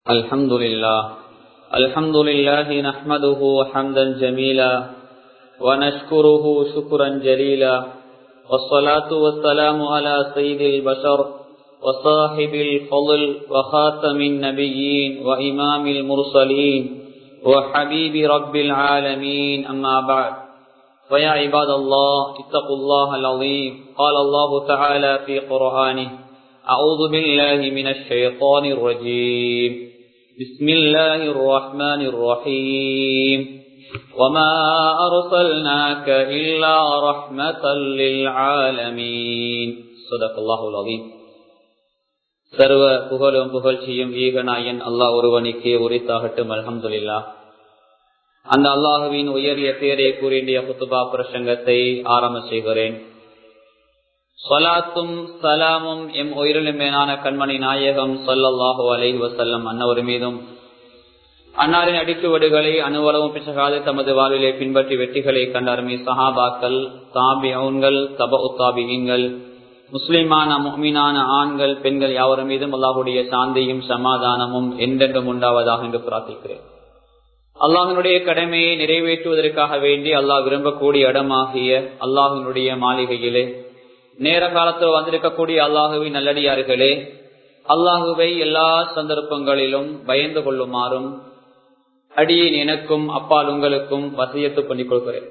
الحمد لله الحمد لله نحمده حمدا جميلا ونشكره شكرا جليلا والصلاة والسلام على سيد البشر وصاحب الفضل وخاتم النبيين وإمام المرسلين وحبيب رب العالمين أما بعد فيا عباد الله اتقوا الله العظيم قال الله تعالى في قرآنه أعوذ بالله من الشيطان الرجيم بسم الله الرحمن الرحيم وما أرسلناك إلا رحمة للعالمين صدق الله العظيم சர்வ புகழும் புகழ்ச்சியும் ஈகனாயன் அல்லாஹ் ஒருவனுக்கே உரித்தாகட்டும் அலமதுல்லா அந்த அல்லாஹுவின் உயரிய பேரை கூறிய குத்துபா பிரசங்கத்தை ஆரம்ப செய்கிறேன் சொலாத்தும் சலாமும் எம் உயிரிலுமேனான கண்மணி நாயகம் சொல்லல்லாஹு அலை வசல்லம் அன்னவர் மீதும் அன்னாரின் அடிச்சுவடுகளை அணுவளவும் பிசகாது தமது வாழ்விலே பின்பற்றி வெற்றிகளை கண்ட அருமை சஹாபாக்கள் தாபியன்கள் தப உத்தாபிகள் முஸ்லிமான முஹ்மீனான ஆண்கள் பெண்கள் யாவரும் மீதும் அல்லாஹுடைய சாந்தியும் சமாதானமும் என்றென்றும் உண்டாவதாக என்று பிரார்த்திக்கிறேன் அல்லாஹினுடைய கடமையை நிறைவேற்றுவதற்காக வேண்டி அல்லாஹ் விரும்பக்கூடிய இடமாகிய அல்லாஹினுடைய மாளிகையிலே நேர காலத்தில் வந்திருக்கக்கூடிய அல்லாஹுவின் நல்லடியார்களே அல்லாஹுவை எல்லா சந்தர்ப்பங்களிலும் பயந்து கொள்ளுமாறும் அடியேன் எனக்கும் அப்பால் உங்களுக்கும் வசியத்து பண்ணிக் கொள்கிறேன்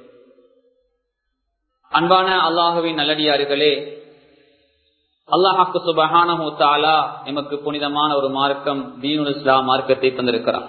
அன்பான அல்லாஹுவின் நல்லடியார்களே அல்லாஹாக்கு சுபஹானஹு தாலா எமக்கு புனிதமான ஒரு மார்க்கம் தீனுல் இஸ்லாம் மார்க்கத்தை தந்திருக்கிறார்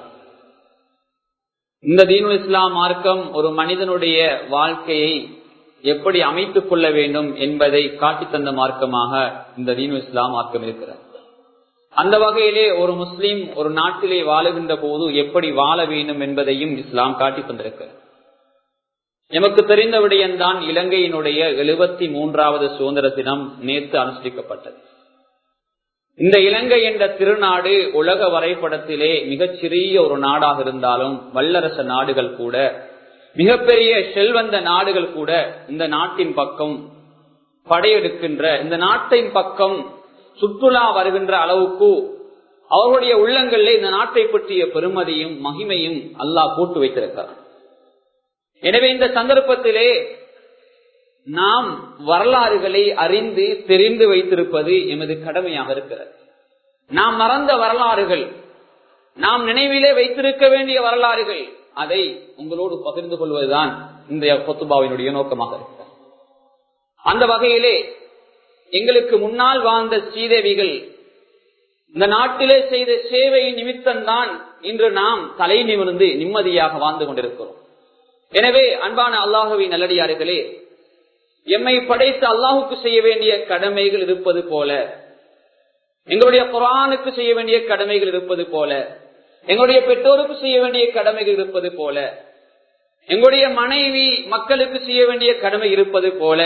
இந்த தீனுல் இஸ்லாம் மார்க்கம் ஒரு மனிதனுடைய வாழ்க்கையை எப்படி அமைத்துக் கொள்ள வேண்டும் என்பதை காட்டி தந்த மார்க்கமாக இந்த தீனு இஸ்லாம் மார்க்கம் இருக்கிறார் அந்த வகையிலே ஒரு முஸ்லீம் ஒரு நாட்டிலே வாழுகின்ற போது எப்படி வாழ வேண்டும் என்பதையும் இஸ்லாம் காட்டி தந்திருக்கிறார் எமக்கு தெரிந்த விடயம்தான் இலங்கையினுடைய எழுபத்தி மூன்றாவது சுதந்திர தினம் நேற்று அனுஷ்டிக்கப்பட்டது இந்த இலங்கை என்ற திருநாடு உலக வரைபடத்திலே மிகச்சிறிய ஒரு நாடாக இருந்தாலும் வல்லரச நாடுகள் கூட மிகப்பெரிய செல்வந்த நாடுகள் கூட இந்த நாட்டின் பக்கம் படையெடுக்கின்ற இந்த நாட்டின் பக்கம் சுற்றுலா வருகின்ற அளவுக்கு அவர்களுடைய உள்ளங்களில் இந்த நாட்டை பற்றிய பெருமதியும் மகிமையும் அல்லாஹ் போட்டு வைத்திருக்கிறார் எனவே இந்த சந்தர்ப்பத்திலே நாம் வரலாறுகளை அறிந்து தெரிந்து வைத்திருப்பது எமது கடமையாக இருக்கிறது நாம் மறந்த வரலாறுகள் நாம் நினைவிலே வைத்திருக்க வேண்டிய வரலாறுகள் அதை உங்களோடு பகிர்ந்து கொள்வதுதான் இந்த கொத்துபாவினுடைய நோக்கமாக இருக்கிறது அந்த வகையிலே எங்களுக்கு முன்னால் வாழ்ந்த ஸ்ரீதேவிகள் இந்த நாட்டிலே செய்த சேவை நிமித்தம்தான் இன்று நாம் தலை நிமிர்ந்து நிம்மதியாக வாழ்ந்து கொண்டிருக்கிறோம் எனவே அன்பான அல்லாஹுவின் நல்லடியார்களே எம்மை படைத்து அல்லாஹுக்கு செய்ய வேண்டிய கடமைகள் இருப்பது போல எங்களுடைய குரானுக்கு செய்ய வேண்டிய கடமைகள் இருப்பது போல எங்களுடைய பெற்றோருக்கு செய்ய வேண்டிய கடமைகள் இருப்பது போல எங்களுடைய மனைவி மக்களுக்கு செய்ய வேண்டிய கடமை இருப்பது போல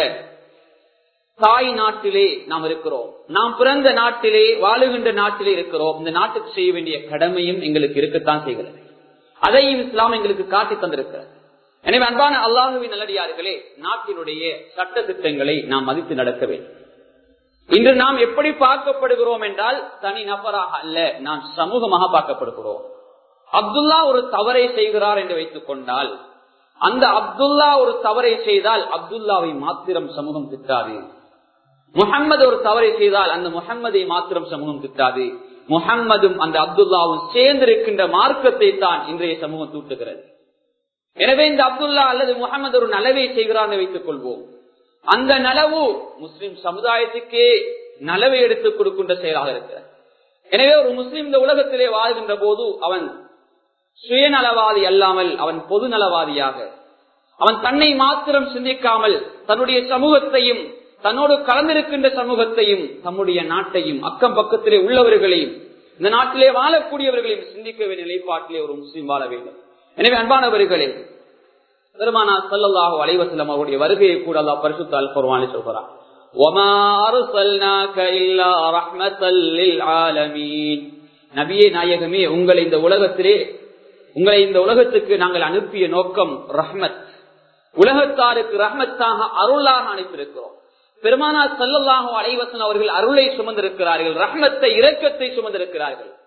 தாய் நாட்டிலே நாம் இருக்கிறோம் நாம் பிறந்த நாட்டிலே வாழுகின்ற நாட்டிலே இருக்கிறோம் இந்த நாட்டுக்கு செய்ய வேண்டிய கடமையும் எங்களுக்கு இருக்கத்தான் செய்கிறது அதையும் இஸ்லாம் எங்களுக்கு காட்டி தந்திருக்கிறது எனவே அன்பான அல்லாஹுவின் நல்லடியார்களே நாட்டினுடைய சட்ட திட்டங்களை நாம் மதித்து நடக்க வேண்டும் இன்று நாம் எப்படி பார்க்கப்படுகிறோம் என்றால் தனி நபராக அல்ல நாம் சமூகமாக பார்க்கப்படுகிறோம் அப்துல்லா ஒரு தவறை செய்கிறார் என்று வைத்துக் கொண்டால் அந்த அப்துல்லா ஒரு தவறை செய்தால் அப்துல்லாவை மாத்திரம் சமூகம் திட்டாது முகம்மது ஒரு தவறை செய்தால் அந்த முகம்மதை மாத்திரம் சமூகம் திட்டாது முகம்மதும் அந்த அப்துல்லாவும் சேர்ந்திருக்கின்ற மார்க்கத்தை தான் இன்றைய சமூகம் தூட்டுகிறது எனவே இந்த அப்துல்லா அல்லது முகமது ஒரு நலவை செய்கிறார் வைத்துக் கொள்வோம் அந்த நலவு முஸ்லிம் சமுதாயத்துக்கே நலவை எடுத்துக் கொடுக்கின்ற செயலாக இருக்கிறது எனவே ஒரு முஸ்லிம் இந்த உலகத்திலே வாழ்கின்ற போது அவன் சுயநலவாதி அல்லாமல் அவன் பொது நலவாதியாக அவன் தன்னை மாத்திரம் சிந்திக்காமல் தன்னுடைய சமூகத்தையும் தன்னோடு கலந்திருக்கின்ற சமூகத்தையும் தம்முடைய நாட்டையும் அக்கம் பக்கத்திலே உள்ளவர்களையும் இந்த நாட்டிலே வாழக்கூடியவர்களையும் சிந்திக்க வேண்டிய நிலைப்பாட்டிலே ஒரு முஸ்லீம் வாழ வேண்டும் எனவே அன்பானவர்களே பெருமானா சல்லாஹூ அலைவசலம் அவருடைய வருகையை கூட அல்லா பரிசுத்த அல் குர்வானி சொல்கிறார் நபியே நாயகமே உங்களை இந்த உலகத்திலே உங்களை இந்த உலகத்துக்கு நாங்கள் அனுப்பிய நோக்கம் ரஹ்மத் உலகத்தாருக்கு ரஹ்மத்தாக அருளாக அனுப்பியிருக்கிறோம் பெருமானா சல்லல்லாஹு அலைவசன் அவர்கள் அருளை சுமந்திருக்கிறார்கள் ரஹ்மத்தை இரக்கத்தை சுமந்திருக்கிறார்கள்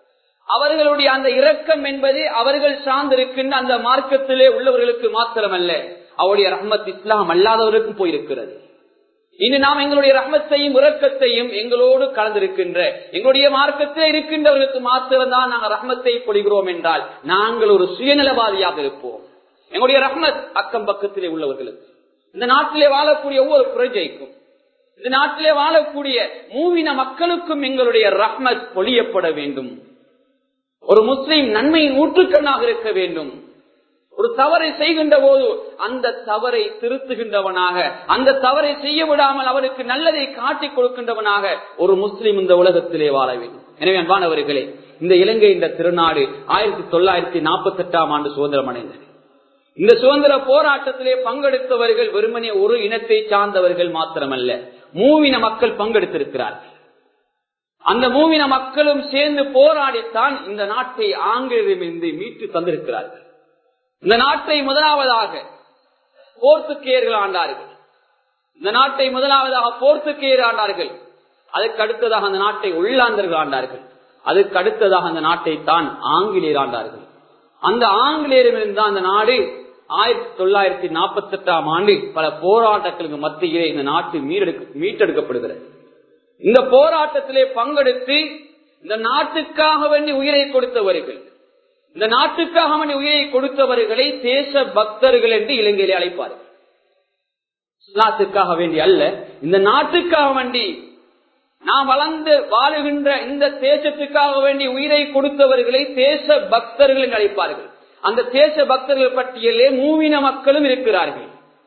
அவர்களுடைய அந்த இரக்கம் என்பது அவர்கள் சார்ந்திருக்கின்ற அந்த மார்க்கத்திலே உள்ளவர்களுக்கு மாத்திரமல்ல அவருடைய ரஹ்மத் இஸ்லாம் அல்லாதவருக்கும் போயிருக்கிறது இன்று நாம் எங்களுடைய ரஹ்மத்தையும் இரக்கத்தையும் எங்களோடு கலந்திருக்கின்ற எங்களுடைய மார்க்கத்தில் இருக்கின்றவர்களுக்கு மாத்திரம்தான் நாங்கள் ரஹ்மத்தை பொழிகிறோம் என்றால் நாங்கள் ஒரு சுயநலவாதியாக இருப்போம் எங்களுடைய ரஹ்மத் அக்கம் பக்கத்திலே உள்ளவர்களுக்கு இந்த நாட்டிலே வாழக்கூடிய ஒவ்வொரு பிரஜைக்கும் இந்த நாட்டிலே வாழக்கூடிய மூவின மக்களுக்கும் எங்களுடைய ரஹ்மத் பொழியப்பட வேண்டும் ஒரு முஸ்லீம் நன்மையின் ஊற்றுக்கண்ணாக இருக்க வேண்டும் ஒரு தவறை செய்கின்ற போது அந்த தவறை திருத்துகின்றவனாக அந்த தவறை செய்ய விடாமல் அவருக்கு நல்லதை காட்டிக் கொடுக்கின்றவனாக ஒரு முஸ்லீம் இந்த உலகத்திலே வாழ வேண்டும் எனவே அன்பானவர்களே இந்த இலங்கை இந்த திருநாடு ஆயிரத்தி தொள்ளாயிரத்தி நாற்பத்தி எட்டாம் ஆண்டு சுதந்திரம் அடைந்தது இந்த சுதந்திர போராட்டத்திலே பங்கெடுத்தவர்கள் வெறுமனே ஒரு இனத்தை சார்ந்தவர்கள் மாத்திரமல்ல மூவின மக்கள் பங்கெடுத்திருக்கிறார்கள் அந்த மூவின மக்களும் சேர்ந்து போராடித்தான் இந்த நாட்டை ஆங்கிலரிடமிருந்து மீட்டு தந்திருக்கிறார்கள் இந்த நாட்டை முதலாவதாக போர்த்துக்கேயர்கள் ஆண்டார்கள் இந்த நாட்டை முதலாவதாக போர்த்துக்கேயர் ஆண்டார்கள் அதுக்கு அடுத்ததாக அந்த நாட்டை உள்ளாந்தர்கள் ஆண்டார்கள் அதுக்கு அடுத்ததாக அந்த நாட்டை தான் ஆங்கிலேயர் ஆண்டார்கள் அந்த ஆங்கிலேயரிடமிருந்து அந்த நாடு ஆயிரத்தி தொள்ளாயிரத்தி நாற்பத்தி எட்டாம் ஆண்டு பல போராட்டங்களுக்கு மத்தியிலே இந்த நாட்டு மீட்டெடுக்க மீட்டெடுக்கப்படுகிறது இந்த போராட்டத்திலே பங்கெடுத்து இந்த நாட்டுக்காக வேண்டி உயிரை கொடுத்தவர்கள் இந்த நாட்டுக்காக வேண்டி உயிரை கொடுத்தவர்களை தேச பக்தர்கள் என்று இலங்கையிலே அழைப்பார்கள் இஸ்லாத்துக்காக வேண்டி அல்ல இந்த நாட்டுக்காக வேண்டி நாம் வளர்ந்து வாழுகின்ற இந்த தேசத்துக்காக வேண்டி உயிரை கொடுத்தவர்களை தேச பக்தர்கள் என்று அழைப்பார்கள் அந்த தேச பக்தர்கள் பட்டியலே மூவின மக்களும் இருக்கிறார்கள்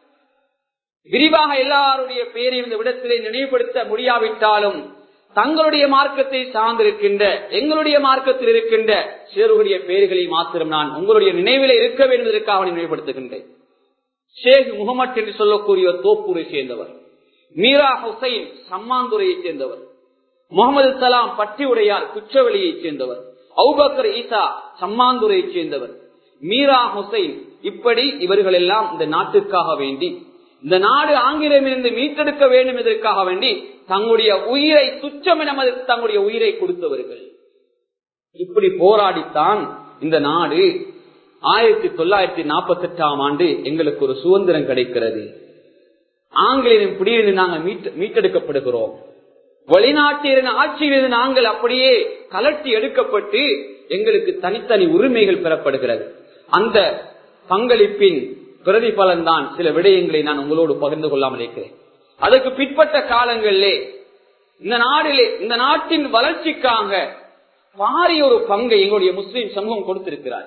விரிவாக எல்லாருடைய பெயரையும் இந்த விடத்திலே நினைவுபடுத்த முடியாவிட்டாலும் தங்களுடைய மார்க்கத்தை சார்ந்திருக்கின்ற எங்களுடைய மார்க்கத்தில் இருக்கின்ற சிலருடைய பெயர்களை மாத்திரம் நான் உங்களுடைய நினைவில் இருக்க வேண்டுவதற்காக நினைவுபடுத்துகின்றேன் ஷேக் முகமது என்று சொல்லக்கூடிய தோப்பூரை சேர்ந்தவர் மீரா ஹுசைன் சம்மாந்துரையைச் சேர்ந்தவர் முகமது சலாம் பட்டி உடையார் குச்சவெளியைச் சேர்ந்தவர் அவுபக்கர் ஈசா சம்மாந்துரையைச் சேர்ந்தவர் மீரா ஹுசைன் இப்படி இவர்கள் எல்லாம் இந்த நாட்டுக்காக வேண்டி இந்த நாடு ஆங்கிலமிருந்து மீட்டெடுக்க வேண்டும் என்பதற்காக வேண்டி தங்களுடைய உயிரை துச்சமென தங்களுடைய உயிரை கொடுத்தவர்கள் இப்படி போராடித்தான் இந்த நாடு ஆயிரத்தி தொள்ளாயிரத்தி நாற்பத்தி எட்டாம் ஆண்டு எங்களுக்கு ஒரு சுதந்திரம் கிடைக்கிறது ஆங்கிலேயரின் பிடியிலிருந்து நாங்கள் மீட்டெடுக்கப்படுகிறோம் வெளிநாட்டியரின் ஆட்சியிலிருந்து நாங்கள் அப்படியே கலட்டி எடுக்கப்பட்டு எங்களுக்கு தனித்தனி உரிமைகள் பெறப்படுகிறது அந்த பங்களிப்பின் பிரதிபலன் தான் சில விடயங்களை நான் உங்களோடு பகிர்ந்து கொள்ளாமல் இருக்கிறேன் அதற்கு பிற்பட்ட காலங்களிலே இந்த நாடிலே இந்த நாட்டின் வளர்ச்சிக்காக பாரிய ஒரு பங்கை எங்களுடைய முஸ்லீம் சமூகம் கொடுத்திருக்கிறார்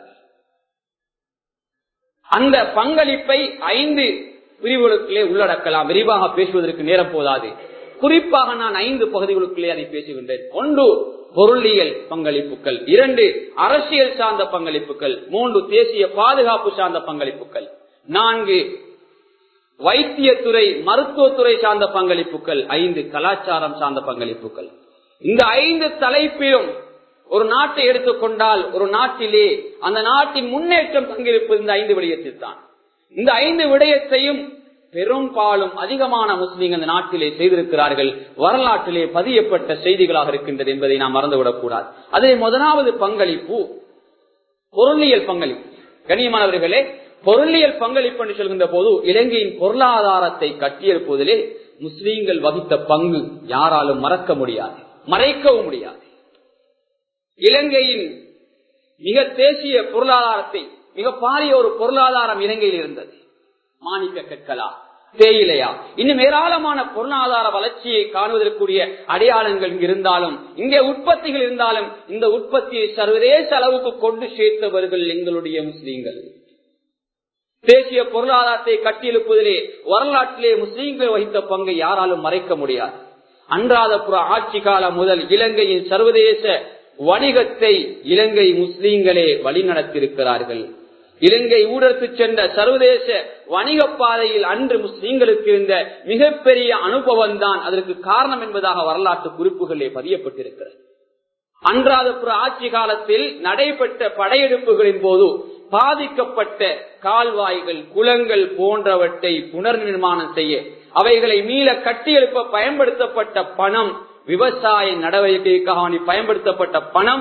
அந்த பங்களிப்பை ஐந்து பிரிவுகளுக்குள்ளே உள்ளடக்கலாம் விரிவாக பேசுவதற்கு நேரம் போதாது குறிப்பாக நான் ஐந்து பகுதிகளுக்குள்ளே அதை பேசுகின்றேன் ஒன்று பொருளியல் பங்களிப்புகள் இரண்டு அரசியல் சார்ந்த பங்களிப்புகள் மூன்று தேசிய பாதுகாப்பு சார்ந்த பங்களிப்புகள் நான்கு வைத்தியத்துறை மருத்துவத்துறை சார்ந்த பங்களிப்புகள் ஐந்து கலாச்சாரம் சார்ந்த பங்களிப்புகள் இந்த ஐந்து தலைப்பிலும் ஒரு நாட்டை எடுத்துக்கொண்டால் ஒரு நாட்டிலே அந்த நாட்டின் முன்னேற்றம் தங்கியிருப்பது இந்த ஐந்து விடயத்தில் தான் இந்த ஐந்து விடயத்தையும் பெரும்பாலும் அதிகமான முஸ்லீம்கள் இந்த நாட்டிலே செய்திருக்கிறார்கள் வரலாற்றிலே பதியப்பட்ட செய்திகளாக இருக்கின்றது என்பதை நாம் மறந்துவிடக் கூடாது அதே முதலாவது பங்களிப்பு பொருளியல் பங்களிப்பு கண்ணியமானவர்களே பொருளியல் பங்களிப்பு என்று சொல்கின்ற போது இலங்கையின் பொருளாதாரத்தை கட்டியெழுப்புவதிலே முஸ்லீம்கள் வகித்த பங்கு யாராலும் மறக்க முடியாது மறைக்கவும் முடியாது இலங்கையின் மிக தேசிய பொருளாதாரத்தை மிக பாரிய ஒரு பொருளாதாரம் இலங்கையில் இருந்தது மாணிக்க கற்களா தேயிலையா இன்னும் ஏராளமான பொருளாதார வளர்ச்சியை காணுவதற்குரிய அடையாளங்கள் இங்கு இருந்தாலும் இங்கே உற்பத்திகள் இருந்தாலும் இந்த உற்பத்தியை சர்வதேச அளவுக்கு கொண்டு சேர்த்தவர்கள் எங்களுடைய முஸ்லீம்கள் தேசிய பொருளாதாரத்தை கட்டியெழுப்பதிலே வரலாற்றிலே முஸ்லீம்கள் வகித்த பங்கை யாராலும் மறைக்க முடியாது அன்றாதபுர ஆட்சி காலம் முதல் இலங்கையின் சர்வதேச வணிகத்தை இலங்கை முஸ்லீம்களே வழிநடத்தியிருக்கிறார்கள் இலங்கை ஊடற்கு சென்ற சர்வதேச வணிக பாதையில் அன்று முஸ்லீம்களுக்கு இருந்த மிகப்பெரிய அனுபவம் தான் அதற்கு காரணம் என்பதாக வரலாற்று குறிப்புகளே பதியப்பட்டிருக்கிறது அன்றாதபுர ஆட்சி காலத்தில் நடைபெற்ற படையெடுப்புகளின் போது பாதிக்கப்பட்ட கால்வாய்கள் குளங்கள் போன்றவற்றை புனர் நிர்மாணம் செய்ய அவைகளை மீள கட்டியெழுப்ப பயன்படுத்தப்பட்ட பணம் விவசாய நடவடிக்கைக்காக பயன்படுத்தப்பட்ட பணம்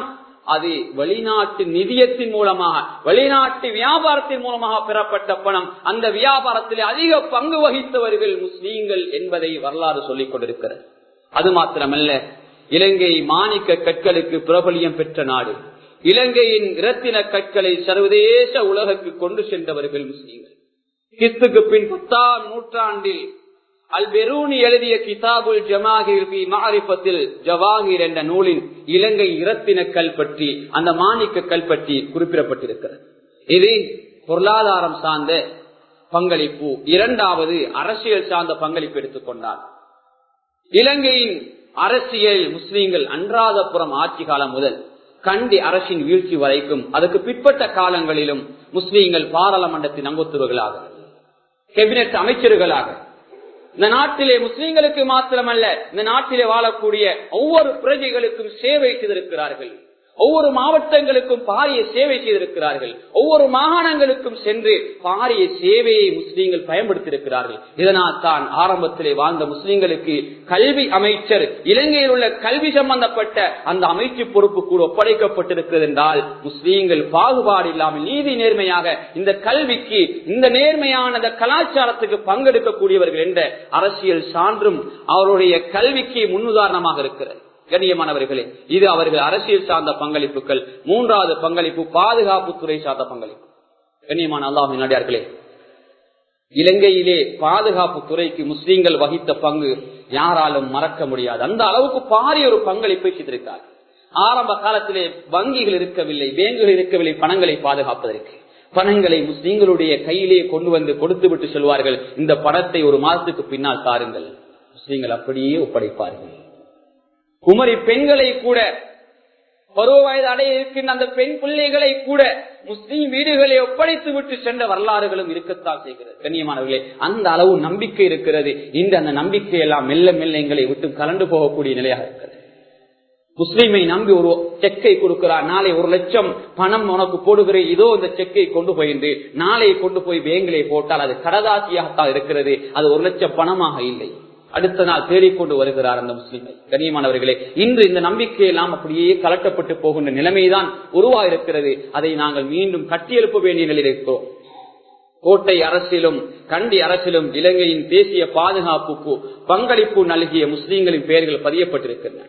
அது வெளிநாட்டு நிதியத்தின் மூலமாக வெளிநாட்டு வியாபாரத்தின் மூலமாக பெறப்பட்ட பணம் அந்த வியாபாரத்தில் அதிக பங்கு வகித்தவர்கள் முஸ்லீம்கள் என்பதை வரலாறு சொல்லிக் கொண்டிருக்கிறது அது மாத்திரமல்ல இலங்கை மாணிக்க கற்களுக்கு பிரபலியம் பெற்ற நாடு இலங்கையின் இரத்தின கற்களை சர்வதேச உலகுக்கு கொண்டு சென்றவர்கள் முஸ்லீம்கள் கிறிஸ்துக்கு பின் பத்தாம் நூற்றாண்டில் அல் பெரூனி எழுதிய கிதாபுல் ஜமாகிர் மாரிபத்தில் ஜவாகிர் என்ற நூலின் இலங்கை இரத்தின கல் பற்றி அந்த மாணிக்க கல் பற்றி குறிப்பிடப்பட்டிருக்கிறது இது பொருளாதாரம் சார்ந்த பங்களிப்பு இரண்டாவது அரசியல் சார்ந்த பங்களிப்பு எடுத்துக்கொண்டார் இலங்கையின் அரசியல் முஸ்லீம்கள் அன்றாதபுரம் ஆட்சி காலம் முதல் கண்டி அரசின் வீழ்ச்சி வரைக்கும் அதுக்கு பிற்பட்ட காலங்களிலும் முஸ்லீம்கள் பாராளுமன்றத்தின் அங்கத்துவர்களாக கேபினட் அமைச்சர்களாக இந்த நாட்டிலே முஸ்லீம்களுக்கு மாத்திரமல்ல இந்த நாட்டிலே வாழக்கூடிய ஒவ்வொரு பிரஜைகளுக்கும் சேவை செய்திருக்கிறார்கள் ஒவ்வொரு மாவட்டங்களுக்கும் பாரிய சேவை செய்திருக்கிறார்கள் ஒவ்வொரு மாகாணங்களுக்கும் சென்று பாரிய சேவையை முஸ்லீம்கள் பயன்படுத்தியிருக்கிறார்கள் இதனால் தான் ஆரம்பத்திலே வாழ்ந்த முஸ்லீம்களுக்கு கல்வி அமைச்சர் இலங்கையில் உள்ள கல்வி சம்பந்தப்பட்ட அந்த அமைச்சு பொறுப்பு கூட ஒப்படைக்கப்பட்டிருக்கிறது என்றால் முஸ்லீம்கள் பாகுபாடு இல்லாமல் நீதி நேர்மையாக இந்த கல்விக்கு இந்த நேர்மையான இந்த கலாச்சாரத்துக்கு பங்கெடுக்கக்கூடியவர்கள் என்ற அரசியல் சான்றும் அவருடைய கல்விக்கு முன்னுதாரணமாக இருக்கிறது கண்ணியமானவர்களே இது அவர்கள் அரசியல் சார்ந்த பங்களிப்புகள் மூன்றாவது பங்களிப்பு பாதுகாப்புத்துறை சார்ந்த பங்களிப்பு கண்ணியமான அல்லாஹின் நடிகார்களே இலங்கையிலே பாதுகாப்பு துறைக்கு முஸ்லீம்கள் வகித்த பங்கு யாராலும் மறக்க முடியாது அந்த அளவுக்கு பாரிய ஒரு பங்களிப்பை செய்திருக்கிறார் ஆரம்ப காலத்திலே வங்கிகள் இருக்கவில்லை பேங்குகள் இருக்கவில்லை பணங்களை பாதுகாப்பதற்கு பணங்களை முஸ்லீம்களுடைய கையிலே கொண்டு வந்து கொடுத்து விட்டு சொல்வார்கள் இந்த பணத்தை ஒரு மாதத்துக்கு பின்னால் தாருங்கள் முஸ்லீம்கள் அப்படியே ஒப்படைப்பார்கள் குமரி பெண்களை கூட பருவ வயது அடைய இருக்கின்ற அந்த பெண் பிள்ளைகளை கூட முஸ்லீம் வீடுகளை ஒப்படைத்து விட்டு சென்ற வரலாறுகளும் இருக்கத்தான் செய்கிறது கண்ணியமானவர்களே அந்த அளவு நம்பிக்கை இருக்கிறது இந்த அந்த நம்பிக்கை எல்லாம் மெல்ல மெல்ல எங்களை விட்டு கலந்து போகக்கூடிய நிலையாக இருக்கிறது முஸ்லீமை நம்பி ஒரு செக்கை கொடுக்கிறார் நாளை ஒரு லட்சம் பணம் உனக்கு போடுகிற இதோ இந்த செக்கை கொண்டு போயிருந்து நாளை கொண்டு போய் பேங்கிலே போட்டால் அது கடதாசியாகத்தான் இருக்கிறது அது ஒரு லட்சம் பணமாக இல்லை அடுத்த நாள் தேடிக்கொண்டு வருகிறார் அந்த முஸ்லிமை கண்ணியமானவர்களே இன்று இந்த நம்பிக்கை எல்லாம் அப்படியே கலட்டப்பட்டு போகின்ற நிலைமைதான் உருவாயிருக்கிறது அதை நாங்கள் மீண்டும் கட்டியெழுப்ப வேண்டிய நிலையில் இருக்கிறோம் கோட்டை அரசிலும் கண்டி அரசிலும் இலங்கையின் தேசிய பாதுகாப்புக்கு பங்களிப்பு நல்கிய முஸ்லீம்களின் பெயர்கள் பதியப்பட்டிருக்கின்றன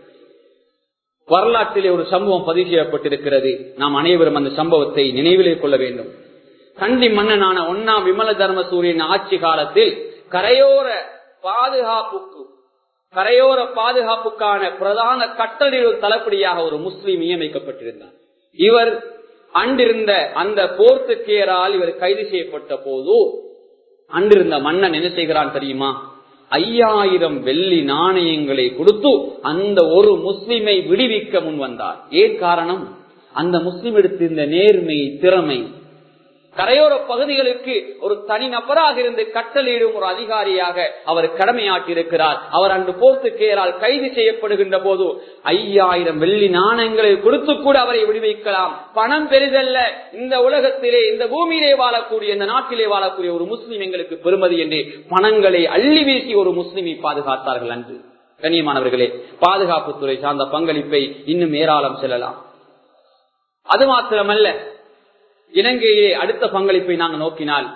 வரலாற்றிலே ஒரு சம்பவம் பதிவு செய்யப்பட்டிருக்கிறது நாம் அனைவரும் அந்த சம்பவத்தை நினைவிலே கொள்ள வேண்டும் கண்டி மன்னனான ஒன்னா விமல தர்மசூரியின் ஆட்சி காலத்தில் கரையோர பாதுகாப்புக்கு கரையோர பாதுகாப்புக்கான பிரதான கட்டளையில் தளப்படியாக ஒரு முஸ்லீம் நியமிக்கப்பட்டிருந்தார் இவர் அன்றிருந்த அந்த போர்த்துக்கேரால் இவர் கைது செய்யப்பட்ட போது அன்றிருந்த மன்னன் என்ன செய்கிறான் தெரியுமா ஐயாயிரம் வெள்ளி நாணயங்களை கொடுத்து அந்த ஒரு முஸ்லிமை விடுவிக்க முன் வந்தார் ஏன் காரணம் அந்த முஸ்லிம் எடுத்திருந்த நேர்மை திறமை கரையோர பகுதிகளுக்கு ஒரு தனி நபராக இருந்து கட்டளையிடும் ஒரு அதிகாரியாக அவர் கடமையாற்றியிருக்கிறார் அவர் அன்று போர்த்துக்கேரால் கைது செய்யப்படுகின்ற போது ஐயாயிரம் வெள்ளி நாணயங்களை கொடுத்து கூட அவரை விடுவிக்கலாம் பணம் பெரிதல்ல இந்த உலகத்திலே இந்த பூமியிலே வாழக்கூடிய இந்த நாட்டிலே வாழக்கூடிய ஒரு முஸ்லீம் எங்களுக்கு பெருமதி என்று பணங்களை அள்ளி வீசி ஒரு முஸ்லிமை பாதுகாத்தார்கள் அன்று கண்ணியமானவர்களே பாதுகாப்புத்துறை சார்ந்த பங்களிப்பை இன்னும் ஏராளம் செல்லலாம் அது மாத்திரமல்ல இலங்கையிலே அடுத்த பங்களிப்பை நாங்கள் நோக்கினால்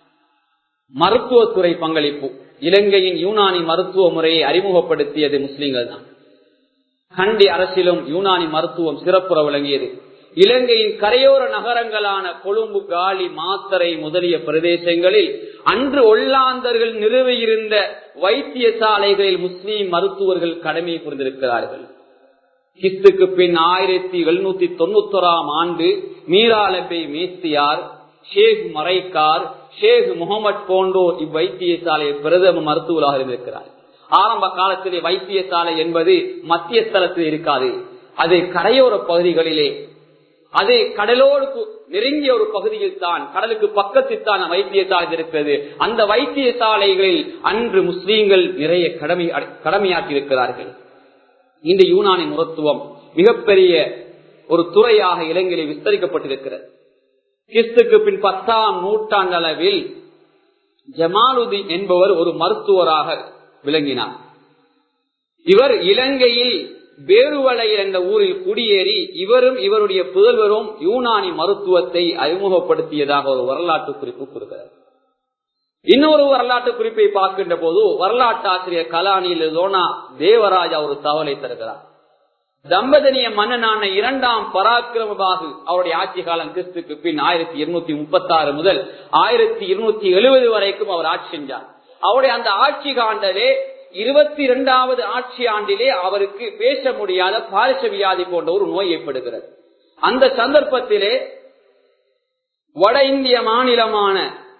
மருத்துவத்துறை பங்களிப்பு இலங்கையின் யூனானி மருத்துவ முறையை அறிமுகப்படுத்தியது முஸ்லிம்கள் தான் கண்டி அரசிலும் யூனானி மருத்துவம் சிறப்புற விளங்கியது இலங்கையின் கரையோர நகரங்களான கொழும்பு காலி மாத்தரை முதலிய பிரதேசங்களில் அன்று ஒல்லாந்தர்கள் நிறுவியிருந்த வைத்தியசாலைகளில் முஸ்லீம் மருத்துவர்கள் கடமை புரிந்திருக்கிறார்கள் கிஸ்துக்கு பின் ஆயிரத்தி எழுநூத்தி தொண்ணூத்தி ஓராம் ஆண்டு மீராலபை மேஸ்தியார் ஷேக் மரைக்கார் ஷேக் முகமது போன்றோர் இவ்வைத்தியசாலையை பிரதம மருத்துவராக இருந்திருக்கிறார் ஆரம்ப காலத்திலே வைத்தியசாலை என்பது மத்திய ஸ்தலத்தில் இருக்காது அது கரையோர பகுதிகளிலே அது கடலோடு நெருங்கிய ஒரு பகுதியில் தான் கடலுக்கு பக்கத்தில் தான் வைத்தியசாலை இருக்கிறது அந்த வைத்தியசாலைகளில் அன்று முஸ்லீம்கள் நிறைய கடமை கடமையாற்றி இருக்கிறார்கள் இந்த யூனானி மருத்துவம் மிகப்பெரிய ஒரு துறையாக இலங்கையில் விஸ்தரிக்கப்பட்டிருக்கிறது கிறிஸ்துக்கு பின் பத்தாம் நூற்றாண்டு அளவில் ஜமாலுதீன் என்பவர் ஒரு மருத்துவராக விளங்கினார் இவர் இலங்கையில் வேறுவலையில் என்ற ஊரில் குடியேறி இவரும் இவருடைய புதல்வரும் யூனானி மருத்துவத்தை அறிமுகப்படுத்தியதாக ஒரு வரலாற்று குறிப்பு கூறுகிறார் இன்னொரு வரலாற்று குறிப்பை பார்க்கின்ற போது வரலாற்று ஆசிரியர் கலானியில் லோனா தேவராஜா ஒரு தகவலை தருகிறார் தம்பதனிய மன்னனான இரண்டாம் பராக்கிரமபாகு அவருடைய ஆட்சி காலம் கிறிஸ்துக்கு பின் ஆயிரத்தி இருநூத்தி முப்பத்தி ஆறு முதல் ஆயிரத்தி இருநூத்தி எழுபது வரைக்கும் அவர் ஆட்சி செஞ்சார் அவருடைய அந்த ஆட்சி காண்டலே இருபத்தி இரண்டாவது ஆட்சி ஆண்டிலே அவருக்கு பேச முடியாத பாரிச வியாதி போன்ற ஒரு நோய் ஏற்படுகிறது அந்த சந்தர்ப்பத்திலே வட இந்திய மாநிலமான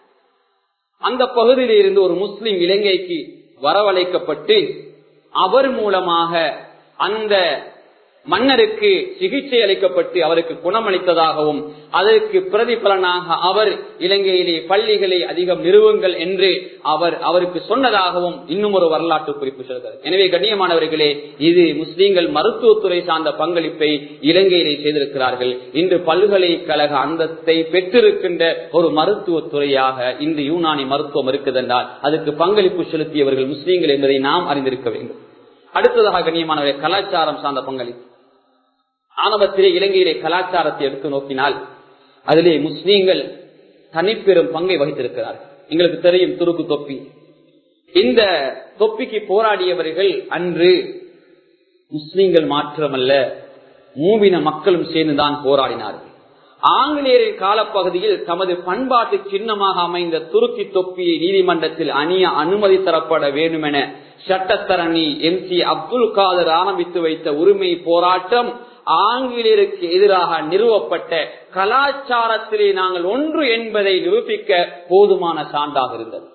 அந்த பகுதியில் இருந்து ஒரு முஸ்லிம் இலங்கைக்கு வரவழைக்கப்பட்டு அவர் மூலமாக அந்த மன்னருக்கு சிகிச்சை அளிக்கப்பட்டு அவருக்கு குணமளித்ததாகவும் அதற்கு பிரதிபலனாக அவர் இலங்கையிலே பள்ளிகளை அதிகம் நிறுவுங்கள் என்று அவர் அவருக்கு சொன்னதாகவும் இன்னும் ஒரு வரலாற்று குறிப்பு சொல்கிறது எனவே கண்ணியமானவர்களே இது முஸ்லீம்கள் மருத்துவத்துறை சார்ந்த பங்களிப்பை இலங்கையிலே செய்திருக்கிறார்கள் இன்று பல்கலைக்கழக அந்தத்தை பெற்றிருக்கின்ற ஒரு மருத்துவத்துறையாக இன்று யூனானி மருத்துவம் இருக்குதென்றால் அதுக்கு பங்களிப்பு செலுத்தியவர்கள் முஸ்லீம்கள் என்பதை நாம் அறிந்திருக்க வேண்டும் அடுத்ததாக கண்ணியமானவரை கலாச்சாரம் சார்ந்த பங்களிப்பு ஆரம்பத்திலே இலங்கையிலே கலாச்சாரத்தை எடுத்து நோக்கினால் அதிலே முஸ்லீம்கள் தனிப்பெரும் பங்கை வகித்திருக்கிறார்கள் எங்களுக்கு தெரியும் துருக்கு தொப்பி இந்த தொப்பிக்கு போராடியவர்கள் அன்று முஸ்லீம்கள் மாத்திரமல்ல மூவின மக்களும் சேர்ந்துதான் போராடினார்கள் ஆங்கிலேயரின் காலப்பகுதியில் தமது பண்பாட்டு சின்னமாக அமைந்த துருக்கி தொப்பியை நீதிமன்றத்தில் அணிய அனுமதி தரப்பட வேண்டும் என சட்டத்தரணி எம் சி அப்துல் காதர் ஆரம்பித்து வைத்த உரிமை போராட்டம் ஆங்கிலேயருக்கு எதிராக நிறுவப்பட்ட கலாச்சாரத்திலே நாங்கள் ஒன்று என்பதை நிரூபிக்க போதுமான சான்றாக இருந்தது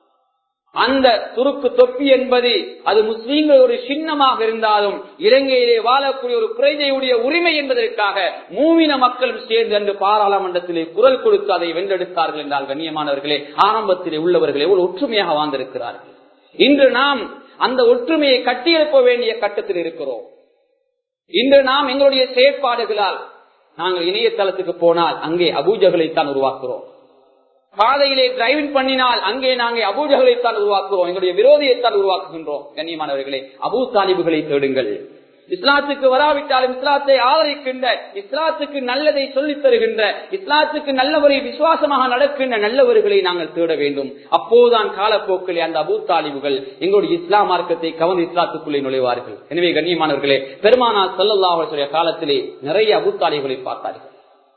அந்த துருக்கு தொப்பி என்பது அது முஸ்லீம்கள் ஒரு சின்னமாக இருந்தாலும் இலங்கையிலே வாழக்கூடிய ஒரு பிரஜையுடைய உரிமை என்பதற்காக மூவின மக்களும் சேர்ந்து அன்று பாராளுமன்றத்திலே குரல் கொடுத்து அதை வென்றெடுத்தார்கள் என்றால் கண்ணியமானவர்களே ஆரம்பத்திலே உள்ளவர்களே ஒரு ஒற்றுமையாக வாழ்ந்திருக்கிறார்கள் இன்று நாம் அந்த ஒற்றுமையை கட்டியெழுப்ப வேண்டிய கட்டத்தில் இருக்கிறோம் இன்று நாம் எங்களுடைய செயற்பாடுகளால் நாங்கள் இணையதளத்துக்கு போனால் அங்கே அபூஜகளைத்தான் உருவாக்குறோம் பாதையிலே டிரைவிங் பண்ணினால் அங்கே நாங்கள் அபூஜகளைத்தான் உருவாக்குறோம் எங்களுடைய விரோதியைத்தான் உருவாக்குகின்றோம் கண்ணியமானவர்களே அபூ தாலிபுகளை தேடுங்கள் இஸ்லாத்துக்கு வராவிட்டாலும் இஸ்லாத்தை ஆதரிக்கின்ற இஸ்லாத்துக்கு நல்லதை சொல்லித் தருகின்ற இஸ்லாத்துக்கு நல்லவரை விசுவாசமாக நடக்கின்ற நல்லவர்களை நாங்கள் தேட வேண்டும் அப்போதுதான் காலப்போக்கிலே அந்த அபூ தாலிபுகள் எங்களுடைய இஸ்லாம் மார்க்கத்தை கவர்ந்து இஸ்லாத்துக்குள்ளே நுழைவார்கள் எனவே கண்ணியமானவர்களே பெருமானா சல்லல்லாஹுடைய காலத்திலே நிறைய அபூ தாலிபுகளை பார்த்தார்கள்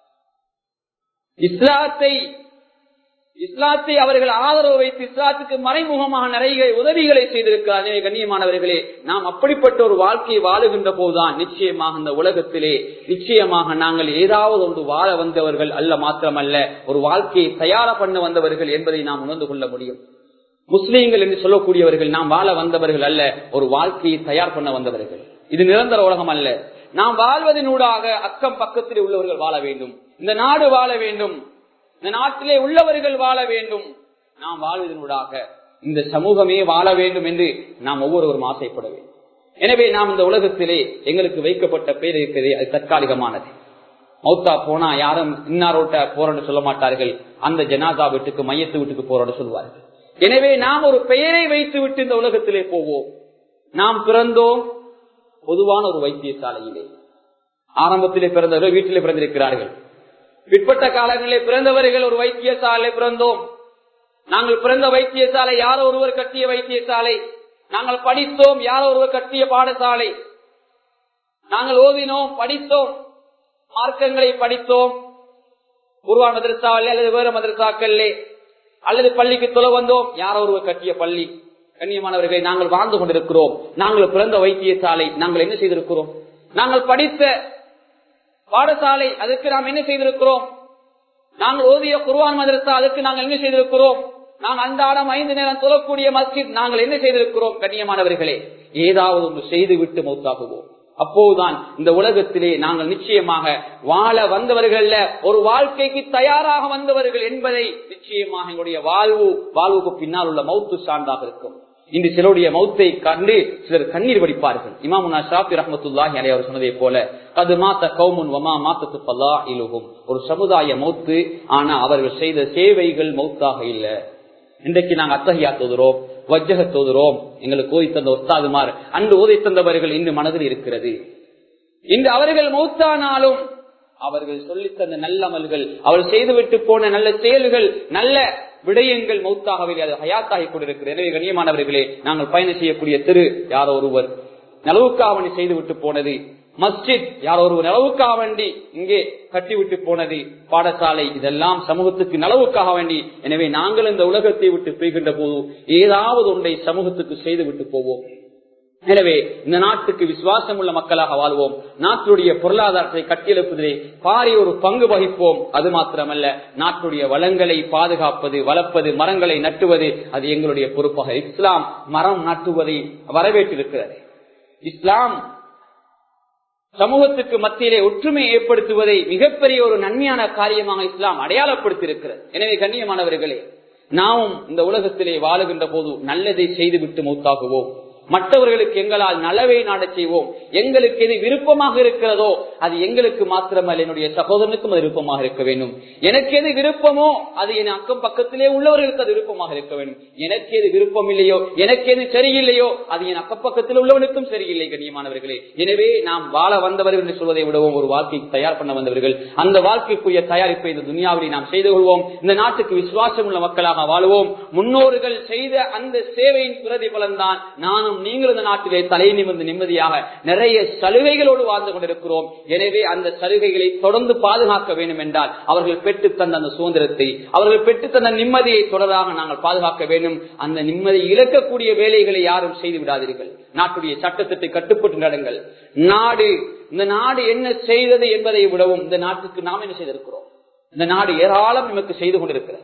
இஸ்லாத்தை இஸ்லாத்தை அவர்கள் ஆதரவு வைத்து இஸ்லாத்துக்கு மறைமுகமாக நிறைய உதவிகளை செய்திருக்கிறார் எனவே கண்ணியமானவர்களே நாம் அப்படிப்பட்ட ஒரு வாழ்க்கையை வாழுகின்ற போதுதான் நிச்சயமாக இந்த உலகத்திலே நிச்சயமாக நாங்கள் ஏதாவது ஒன்று வாழ வந்தவர்கள் அல்ல மாத்திரமல்ல ஒரு வாழ்க்கையை தயார பண்ண வந்தவர்கள் என்பதை நாம் உணர்ந்து கொள்ள முடியும் முஸ்லீம்கள் என்று சொல்லக்கூடியவர்கள் நாம் வாழ வந்தவர்கள் அல்ல ஒரு வாழ்க்கையை தயார் பண்ண வந்தவர்கள் இது நிரந்தர உலகம் அல்ல நாம் வாழ்வதனூடாக அக்கம் பக்கத்திலே உள்ளவர்கள் வாழ வேண்டும் இந்த நாடு வாழ வேண்டும் இந்த நாட்டிலே உள்ளவர்கள் வாழ வேண்டும் நாம் வாழ்வதனூடாக இந்த சமூகமே வாழ வேண்டும் என்று நாம் ஒவ்வொருவரும் ஆசைப்பட வேண்டும் எனவே நாம் இந்த உலகத்திலே எங்களுக்கு வைக்கப்பட்ட பேர் இருக்கிறதே அது தற்காலிகமானது மௌத்தா போனா யாரும் இன்னாரோட்ட போறோன்னு சொல்ல மாட்டார்கள் அந்த ஜனாதா வீட்டுக்கு மையத்து வீட்டுக்கு போறோன்னு சொல்லுவார்கள் எனவே நாம் ஒரு பெயரை வைத்து விட்டு இந்த உலகத்திலே போவோம் நாம் பிறந்தோம் பொதுவான ஒரு வைத்தியசாலையிலே ஆரம்பத்திலே பிறந்தவர்கள் வீட்டிலே பிறந்திருக்கிறார்கள் பிற்பட்ட காலங்களிலே பிறந்தவர்கள் ஒரு வைத்தியசாலை பிறந்தோம் நாங்கள் பிறந்த வைத்தியசாலை யாரோ ஒருவர் கட்டிய வைத்தியசாலை நாங்கள் படித்தோம் யாரோ ஒருவர் கட்டிய பாடசாலை நாங்கள் ஓதினோம் படித்தோம் மார்க்கங்களை படித்தோம் குருவான் மதரசாவிலே அல்லது வேறு மதரசாக்களே அல்லது பள்ளிக்கு தொலை வந்தோம் யாரோ ஒருவர் கட்டிய பள்ளி கண்ணியமானவர்களை நாங்கள் வாழ்ந்து கொண்டிருக்கிறோம் நாங்கள் பிறந்த வைத்தியசாலை நாங்கள் என்ன செய்திருக்கிறோம் நாங்கள் படித்த பாடசாலை அதுக்கு நாம் என்ன செய்திருக்கிறோம் நாங்கள் ஓதிய குருவான் மதரசா அதுக்கு நாங்கள் என்ன செய்திருக்கிறோம் நாம் அன்றாடம் ஐந்து நேரம் சொல்லக்கூடிய மஸ்ஜித் நாங்கள் என்ன செய்திருக்கிறோம் கண்ணியமானவர்களே ஏதாவது ஒன்று செய்துவிட்டு மௌத்தாகுவோம் அப்போதுதான் இந்த உலகத்திலே நாங்கள் நிச்சயமாக வாழ வந்தவர்கள் ஒரு வாழ்க்கைக்கு தயாராக வந்தவர்கள் என்பதை நிச்சயமாக எங்களுடைய வாழ்வு வாழ்வுக்கு பின்னால் உள்ள மௌத்து சான்றாக இருக்கும் இன்று சிலருடைய மௌத்தை கண்டு சிலர் கண்ணீர் வடிப்பார்கள் இமாமுனா ஷாபி ரஹமத்துல்லாஹி அலை அவர் சொன்னதை போல அது மாத்த கௌமுன் வமா மாத்தத்து பல்லா இலுகும் ஒரு சமுதாய மௌத்து ஆனா அவர்கள் செய்த சேவைகள் மௌத்தாக இல்ல இன்றைக்கு நாங்கள் அத்தகையா தொதுறோம் வஜ்ஜக தோதுறோம் எங்களுக்கு ஓதி தந்த ஒத்தாதுமார் அன்று ஓதி தந்தவர்கள் இன்று மனதில் இருக்கிறது இன்று அவர்கள் மௌத்தானாலும் அவர்கள் சொல்லித் தந்த நல்லமல்கள் அவர்கள் செய்துவிட்டு போன நல்ல செயல்கள் நல்ல விடயங்கள் மௌத்தாகவில்லை அது ஹயாத்தாகி கொண்டிருக்கிறது எனவே கண்ணியமானவர்களே நாங்கள் பயணம் செய்யக்கூடிய திரு யாரோ ஒருவர் நலவுக்காவணி செய்துவிட்டு போனது மஸ்ஜித் யாரோ ஒரு நலவுக்காக வேண்டி இங்கே கட்டிவிட்டு போனது பாடசாலை இதெல்லாம் சமூகத்துக்கு நலவுக்காக வேண்டி எனவே நாங்கள் இந்த உலகத்தை விட்டு போய்கின்ற போது ஏதாவது ஒன்றை சமூகத்துக்கு செய்து விட்டு போவோம் எனவே இந்த நாட்டுக்கு விசுவாசம் உள்ள மக்களாக வாழ்வோம் நாட்டுடைய பொருளாதாரத்தை கட்டியெழுப்பதிலே பாரிய ஒரு பங்கு வகிப்போம் அது மாத்திரமல்ல நாட்டுடைய வளங்களை பாதுகாப்பது வளர்ப்பது மரங்களை நட்டுவது அது எங்களுடைய பொறுப்பாக இஸ்லாம் மரம் நட்டுவதை வரவேற்றிருக்கிறது இஸ்லாம் சமூகத்துக்கு மத்தியிலே ஒற்றுமை ஏற்படுத்துவதை மிகப்பெரிய ஒரு நன்மையான காரியமாக இஸ்லாம் அடையாளப்படுத்தியிருக்கிறது எனவே கண்ணியமானவர்களே நாமும் இந்த உலகத்திலே வாழுகின்ற போது நல்லதை செய்துவிட்டு மூத்தாகுவோம் மற்றவர்களுக்கு எங்களால் நலவை நாட செய்வோம் எங்களுக்கு எது விருப்பமாக இருக்கிறதோ அது எங்களுக்கு மாத்திரமல்ல என்னுடைய சகோதரனுக்கும் அது விருப்பமாக இருக்க வேண்டும் எனக்கு எது விருப்பமோ அது என் அக்கம் பக்கத்திலே உள்ளவர்களுக்கு அது விருப்பமாக இருக்க வேண்டும் எனக்கு எது விருப்பம் இல்லையோ எனக்கு எது சரியில்லையோ அது என் அக்கப்பக்கத்தில் உள்ளவனுக்கும் சரியில்லை கண்ணியமானவர்களே எனவே நாம் வாழ வந்தவர்கள் என்று சொல்வதை விடவும் ஒரு வாழ்க்கை தயார் பண்ண வந்தவர்கள் அந்த வாழ்க்கைக்குரிய தயாரிப்பை இந்த துனியாவிலே நாம் செய்து கொள்வோம் இந்த நாட்டுக்கு விசுவாசம் உள்ள மக்களாக வாழுவோம் முன்னோர்கள் செய்த அந்த சேவையின் பிரதிபலன் தான் நானும் நீங்கள் இந்த நாட்டிலே தலை நிமிர்ந்து நிம்மதியாக நிறைய சலுகைகளோடு வாழ்ந்து கொண்டிருக்கிறோம் எனவே அந்த சலுகைகளை தொடர்ந்து பாதுகாக்க வேண்டும் என்றால் அவர்கள் பெற்று தந்த அந்த சுதந்திரத்தை அவர்கள் பெற்று தந்த நிம்மதியை தொடராக நாங்கள் பாதுகாக்க வேண்டும் அந்த நிம்மதி இழக்கக்கூடிய வேலைகளை யாரும் செய்து விடாதீர்கள் நாட்டுடைய சட்டத்திட்டத்தை கட்டுப்பட்டு நடங்கள் நாடு இந்த நாடு என்ன செய்தது என்பதை விடவும் இந்த நாட்டுக்கு நாம் என்ன செய்திருக்கிறோம் இந்த நாடு ஏராளம் நமக்கு செய்து கொண்டிருக்கிறது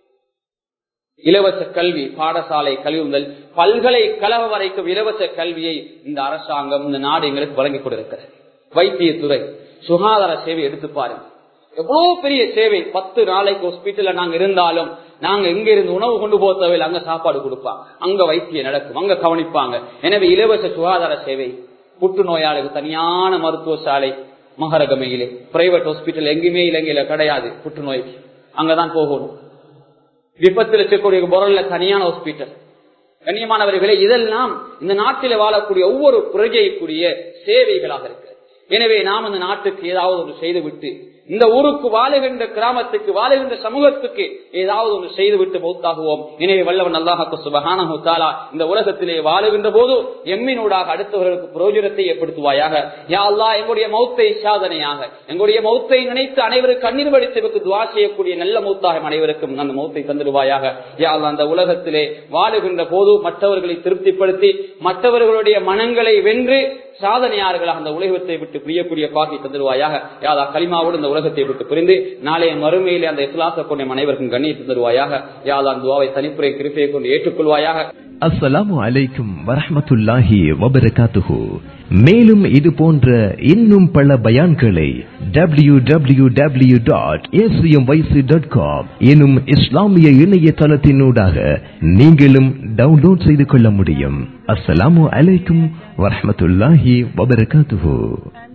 இலவச கல்வி பாடசாலை கல்விகள் பல்கலைக்கழக வரைக்கும் இலவச கல்வியை இந்த அரசாங்கம் இந்த நாடு எங்களுக்கு வழங்கிக் கொண்டிருக்கிறது வைத்தியத்துறை சுகாதார சேவை எடுத்து பாருங்க எவ்வளவு பெரிய சேவை பத்து நாளைக்கு ஹாஸ்பிட்டல்ல நாங்க இருந்தாலும் நாங்க எங்க இருந்து உணவு கொண்டு போக தேவையில்லை அங்க சாப்பாடு கொடுப்பாங்க அங்க வைத்தியம் நடக்கும் அங்க கவனிப்பாங்க எனவே இலவச சுகாதார சேவை புற்றுநோயாளிக்கு தனியான மருத்துவ சாலை மகரகமையிலே பிரைவேட் ஹாஸ்பிட்டல் எங்கேயுமே இலங்கையில கிடையாது புற்றுநோய்க்கு அங்கதான் போகணும் விபத்தில் இருக்கக்கூடிய பொருள்ல தனியான ஹாஸ்பிட்டல் கண்ணியமானவர்களே இதெல்லாம் இந்த நாட்டில் வாழக்கூடிய ஒவ்வொரு பிரஜைக்குரிய சேவைகளாக இருக்கு எனவே நாம் இந்த நாட்டுக்கு ஏதாவது ஒன்று செய்துவிட்டு இந்த ஊருக்கு வாழுகின்ற கிராமத்துக்கு வாழுகின்ற சமூகத்துக்கு ஏதாவது ஒன்று செய்துவிட்டு மௌத்தாகுவோம் எனவே வல்லவன் அல்லாஹாக்கு சுபகானா இந்த உலகத்திலே வாழுகின்ற போது எம்மினூடாக அடுத்தவர்களுக்கு பிரயோஜனத்தை ஏற்படுத்துவாயாக யா அல்லா எங்களுடைய மௌத்தை சாதனையாக எங்களுடைய மௌத்தை நினைத்து அனைவரும் கண்ணீர் வடித்தவருக்கு துவா செய்யக்கூடிய நல்ல மௌத்தாக அனைவருக்கும் அந்த மௌத்தை தந்துடுவாயாக யா அல்லா அந்த உலகத்திலே வாழுகின்ற போது மற்றவர்களை திருப்திப்படுத்தி மற்றவர்களுடைய மனங்களை வென்று சாதனையாளர்களாக அந்த உலகத்தை விட்டு பிரியக்கூடிய பாக்கி தந்துடுவாயாக யாதா களிமாவோடு இந்த உலகத்தை விட்டு பிரிந்து நாளைய மறுமையிலே அந்த இஸ்லாச கொண்ட அனைவருக்கும் கண்ணியை தந்துடுவாயாக யாதா துவாவை தனிப்புரை கிருப்பையை கொண்டு ஏற்றுக்கொள்வாயாக அஸ்ஸலாமு அலைக்கும் வரஹமத்துல்லாஹி வபரகாத்துஹு மேலும் இது போன்ற இன்னும் பல பயான்களை W W W dot dot com எனும் இஸ்லாமிய இணையதளத்தினூடாக நீங்களும் டவுன்லோட் செய்து கொள்ள முடியும் அஸ்ஸலாமு அலைக்கும் வரஹமத்துல்லாஹி வபரகாத்துஹு